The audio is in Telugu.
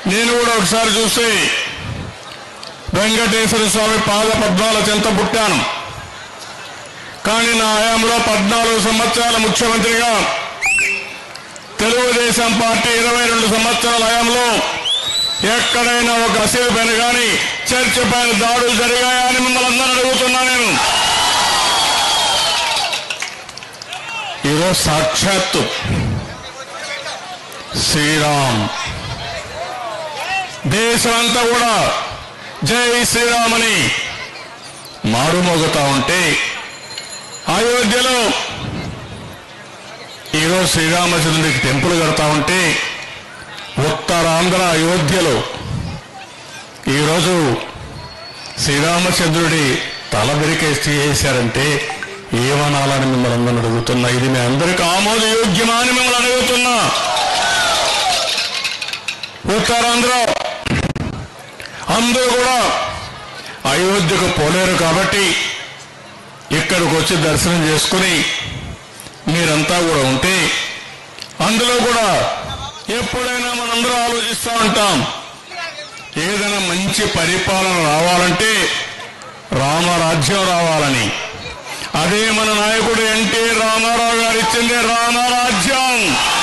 నేను కూడా ఒకసారి చూసి వెంకటేశ్వర స్వామి పాద పద్మాల చెంత పుట్టాను కానీ నా హయాంలో పద్నాలుగు సంవత్సరాల ముఖ్యమంత్రిగా తెలుగుదేశం పార్టీ ఇరవై రెండు సంవత్సరాల హయాంలో ఎక్కడైనా ఒక మసీదు పైన కానీ చర్చ్ పైన దాడులు జరిగాయని మిమ్మల్ని అందరూ అడుగుతున్నా నేను ఈరోజు సాక్షాత్తు శ్రీరామ్ దేశమంతా కూడా జై శ్రీరామ్ అని మారుమోగుతా ఉంటే అయోధ్యలో ఈరోజు శ్రీరామచంద్రుడికి టెంపుల్ కడతా ఉంటే ఉత్తరాంధ్ర అయోధ్యలో ఈరోజు శ్రీరామచంద్రుడి తల బెరికేసి చేశారంటే ఏమనాలని మిమ్మల్ని అందరిని అడుగుతున్నా ఇది మీ అందరికి ఆమోదయోగ్యమా అని మిమ్మల్ని అడుగుతున్నా ఉత్తరాంధ్ర అందరూ కూడా అయోధ్యకు పోలేరు కాబట్టి ఇక్కడికి వచ్చి దర్శనం చేసుకుని మీరంతా కూడా ఉంటే అందులో కూడా ఎప్పుడైనా మనందరూ ఆలోచిస్తూ ఉంటాం ఏదైనా మంచి పరిపాలన రావాలంటే రామరాజ్యం రావాలని అదే మన నాయకుడు ఎన్టీ రామారావు గారు ఇచ్చింది రామరాజ్యం